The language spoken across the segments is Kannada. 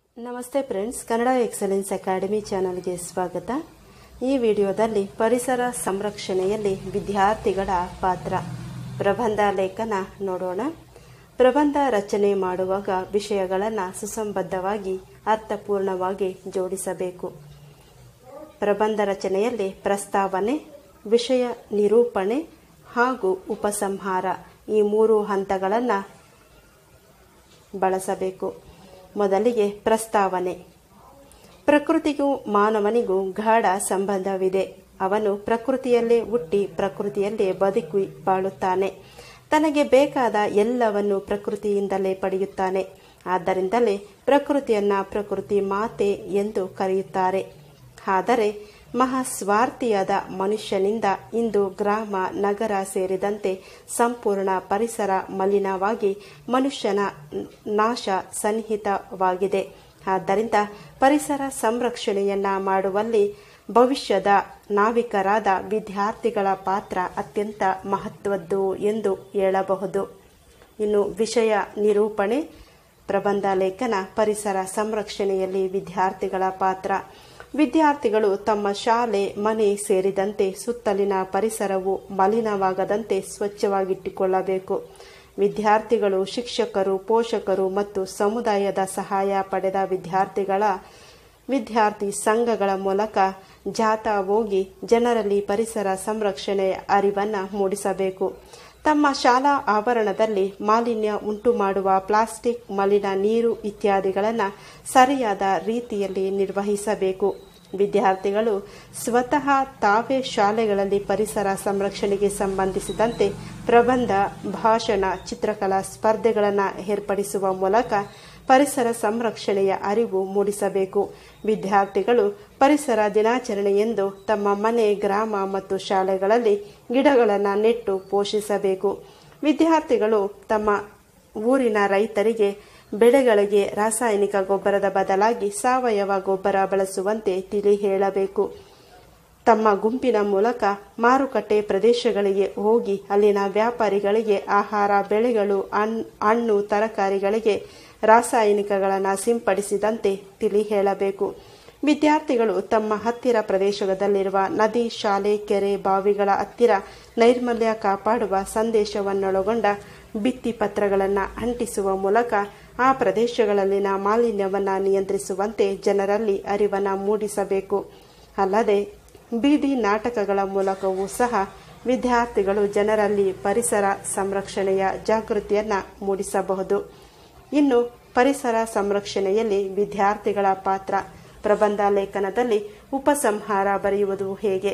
ನಮಸ್ತೆ ಫ್ರೆಂಡ್ಸ್ ಕನ್ನಡ ಎಕ್ಸಲೆನ್ಸ್ ಅಕಾಡೆಮಿ ಚಾನಲ್ಗೆ ಸ್ವಾಗತ ಈ ವಿಡಿಯೋದಲ್ಲಿ ಪರಿಸರ ಸಂರಕ್ಷಣೆಯಲ್ಲಿ ವಿದ್ಯಾರ್ಥಿಗಳ ಪಾತ್ರ ಪ್ರಬಂಧ ಲೇಖನ ನೋಡೋಣ ಪ್ರಬಂಧ ರಚನೆ ಮಾಡುವಾಗ ವಿಷಯಗಳನ್ನು ಸುಸಂಬದ್ಧವಾಗಿ ಅರ್ಥಪೂರ್ಣವಾಗಿ ಜೋಡಿಸಬೇಕು ಪ್ರಬಂಧ ರಚನೆಯಲ್ಲಿ ಪ್ರಸ್ತಾವನೆ ವಿಷಯ ನಿರೂಪಣೆ ಹಾಗೂ ಉಪಸಂಹಾರ ಈ ಮೂರು ಹಂತಗಳನ್ನು ಬಳಸಬೇಕು ಮೊದಲಿಗೆ ಪ್ರಸ್ತಾವನೆ ಪ್ರಕೃತಿಗೂ ಮಾನವನಿಗೂ ಗಾಢ ಸಂಬಂಧವಿದೆ ಅವನು ಪ್ರಕೃತಿಯಲ್ಲೇ ಹುಟ್ಟಿ ಪ್ರಕೃತಿಯಲ್ಲೇ ಬದುಕಿ ಬಾಳುತ್ತಾನೆ ತನಗೆ ಬೇಕಾದ ಎಲ್ಲವನ್ನು ಪ್ರಕೃತಿಯಿಂದಲೇ ಪಡೆಯುತ್ತಾನೆ ಆದ್ದರಿಂದಲೇ ಪ್ರಕೃತಿಯನ್ನ ಪ್ರಕೃತಿ ಮಾತೆ ಎಂದು ಕರೆಯುತ್ತಾರೆ ಆದರೆ ಮಹಾಸ್ವಾರ್ಥಿಯಾದ ಮನುಷ್ಯನಿಂದ ಇಂದು ಗ್ರಾಮ ನಗರ ಸೇರಿದಂತೆ ಸಂಪೂರ್ಣ ಪರಿಸರ ಮಲಿನವಾಗಿ ಮನುಷ್ಯನ ನಾಶ ಸನ್ನಿಹಿತವಾಗಿದೆ ಆದ್ದರಿಂದ ಪರಿಸರ ಸಂರಕ್ಷಣೆಯನ್ನ ಮಾಡುವಲ್ಲಿ ಭವಿಷ್ಯದ ನಾವಿಕರಾದ ವಿದ್ಯಾರ್ಥಿಗಳ ಪಾತ್ರ ಅತ್ಯಂತ ಮಹತ್ವದ್ದು ಎಂದು ಹೇಳಬಹುದು ಇನ್ನು ವಿಷಯ ನಿರೂಪಣೆ ಪ್ರಬಂಧ ಲೇಖನ ಪರಿಸರ ಸಂರಕ್ಷಣೆಯಲ್ಲಿ ವಿದ್ಯಾರ್ಥಿಗಳ ಪಾತ್ರ ವಿದ್ಯಾರ್ಥಿಗಳು ತಮ್ಮ ಶಾಲೆ ಮನೆ ಸೇರಿದಂತೆ ಸುತ್ತಲಿನ ಪರಿಸರವು ಮಲಿನವಾಗದಂತೆ ಸ್ವಚ್ಛವಾಗಿಟ್ಟುಕೊಳ್ಳಬೇಕು ವಿದ್ಯಾರ್ಥಿಗಳು ಶಿಕ್ಷಕರು ಪೋಷಕರು ಮತ್ತು ಸಮುದಾಯದ ಸಹಾಯ ಪಡೆದ ವಿದ್ಯಾರ್ಥಿಗಳ ವಿದ್ಯಾರ್ಥಿ ಸಂಘಗಳ ಮೂಲಕ ಜಾಥಾ ಹೋಗಿ ಜನರಲ್ಲಿ ಪರಿಸರ ಸಂರಕ್ಷಣೆ ಅರಿವನ್ನು ಮೂಡಿಸಬೇಕು ತಮ್ಮ ಶಾಲಾ ಆವರಣದಲ್ಲಿ ಮಾಲಿನ್ಯ ಉಂಟು ಮಾಡುವ ಪ್ಲಾಸ್ಟಿಕ್ ಮಲಿನ ನೀರು ಇತ್ಯಾದಿಗಳನ್ನು ಸರಿಯಾದ ರೀತಿಯಲ್ಲಿ ನಿರ್ವಹಿಸಬೇಕು ವಿದ್ಯಾರ್ಥಿಗಳು ಸ್ವತಃ ತಾವೇ ಶಾಲೆಗಳಲ್ಲಿ ಪರಿಸರ ಸಂರಕ್ಷಣೆಗೆ ಸಂಬಂಧಿಸಿದಂತೆ ಪ್ರಬಂಧ ಭಾಷಣ ಚಿತ್ರಕಲಾ ಸ್ಪರ್ಧೆಗಳನ್ನು ಏರ್ಪಡಿಸುವ ಮೂಲಕ ಪರಿಸರ ಸಂರಕ್ಷಣೆಯ ಅರಿವು ಮೂಡಿಸಬೇಕು ವಿದ್ಯಾರ್ಥಿಗಳು ಪರಿಸರ ದಿನಾಚರಣೆಯೆಂದು ತಮ್ಮ ಮನೆ ಗ್ರಾಮ ಮತ್ತು ಶಾಲೆಗಳಲ್ಲಿ ಗಿಡಗಳನ್ನು ನೆಟ್ಟು ಪೋಷಿಸಬೇಕು ವಿದ್ಯಾರ್ಥಿಗಳು ತಮ್ಮ ಊರಿನ ರೈತರಿಗೆ ಬೆಳೆಗಳಿಗೆ ರಾಸಾಯನಿಕ ಗೊಬ್ಬರದ ಬದಲಾಗಿ ಸಾವಯವ ಗೊಬ್ಬರ ಬಳಸುವಂತೆ ತಿಳಿ ಹೇಳಬೇಕು ತಮ್ಮ ಗುಂಪಿನ ಮೂಲಕ ಮಾರುಕಟ್ಟೆ ಪ್ರದೇಶಗಳಿಗೆ ಹೋಗಿ ಅಲ್ಲಿನ ವ್ಯಾಪಾರಿಗಳಿಗೆ ಆಹಾರ ಬೆಳೆಗಳು ಹಣ್ಣು ತರಕಾರಿಗಳಿಗೆ ರಾಸಾಯನಿಕಗಳನ್ನು ಸಿಂಪಡಿಸಿದಂತೆ ತಿಳಿ ಹೇಳಬೇಕು ವಿದ್ಯಾರ್ಥಿಗಳು ತಮ್ಮ ಹತ್ತಿರ ಪ್ರದೇಶದಲ್ಲಿರುವ ನದಿ ಶಾಲೆ ಕೆರೆ ಬಾವಿಗಳ ಹತ್ತಿರ ನೈರ್ಮಲ್ಯ ಕಾಪಾಡುವ ಸಂದೇಶವನ್ನೊಳಗೊಂಡ ಭಿತ್ತಿ ಪತ್ರಗಳನ್ನು ಅಂಟಿಸುವ ಮೂಲಕ ಆ ಪ್ರದೇಶಗಳಲ್ಲಿನ ಮಾಲಿನ್ಯವನ್ನು ನಿಯಂತ್ರಿಸುವಂತೆ ಜನರಲ್ಲಿ ಅರಿವನ್ನು ಮೂಡಿಸಬೇಕು ಅಲ್ಲದೆ ಬೀದಿ ನಾಟಕಗಳ ಮೂಲಕವೂ ಸಹ ವಿದ್ಯಾರ್ಥಿಗಳು ಜನರಲ್ಲಿ ಪರಿಸರ ಸಂರಕ್ಷಣೆಯ ಜಾಗೃತಿಯನ್ನು ಮೂಡಿಸಬಹುದು ಇನ್ನು ಪರಿಸರ ಸಂರಕ್ಷಣೆಯಲ್ಲಿ ವಿದ್ಯಾರ್ಥಿಗಳ ಪಾತ್ರ ಪ್ರಬಂಧ ಲೇಖನದಲ್ಲಿ ಉಪಸಂಹಾರ ಬರೆಯುವುದು ಹೇಗೆ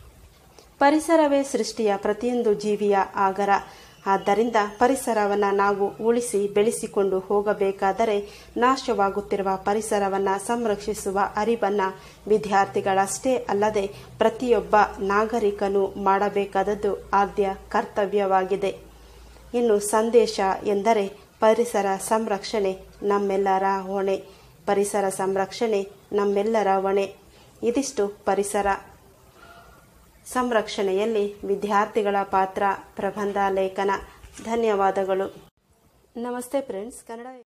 ಪರಿಸರವೇ ಸೃಷ್ಟಿಯ ಪ್ರತಿಯೊಂದು ಜೀವಿಯ ಆಗರ ಆದ್ದರಿಂದ ಪರಿಸರವನ್ನು ನಾವು ಉಳಿಸಿ ಬೆಳೆಸಿಕೊಂಡು ಹೋಗಬೇಕಾದರೆ ನಾಶವಾಗುತ್ತಿರುವ ಪರಿಸರವನ್ನು ಸಂರಕ್ಷಿಸುವ ಅರಿವನ್ನು ವಿದ್ಯಾರ್ಥಿಗಳಷ್ಟೇ ಅಲ್ಲದೆ ಪ್ರತಿಯೊಬ್ಬ ನಾಗರಿಕನು ಮಾಡಬೇಕಾದದ್ದು ಆದ್ಯ ಕರ್ತವ್ಯವಾಗಿದೆ ಇನ್ನು ಸಂದೇಶ ಎಂದರೆ ಪರಿಸರ ಸಂರಕ್ಷಣೆ ನಮ್ಮೆಲ್ಲರ ಹೊಣೆ ಪರಿಸರ ಸಂರಕ್ಷಣೆ ನಮ್ಮೆಲ್ಲರ ಹೊಣೆ ಇದಿಷ್ಟು ಪರಿಸರ ಸಂರಕ್ಷಣೆಯಲ್ಲಿ ವಿದ್ಯಾರ್ಥಿಗಳ ಪಾತ್ರ ಪ್ರಬಂಧ ಲೇಖನ ಧನ್ಯವಾದಗಳು ನಮಸ್ತೆ ಫ್ರೆಂಡ್ಸ್ ಕನ್ನಡ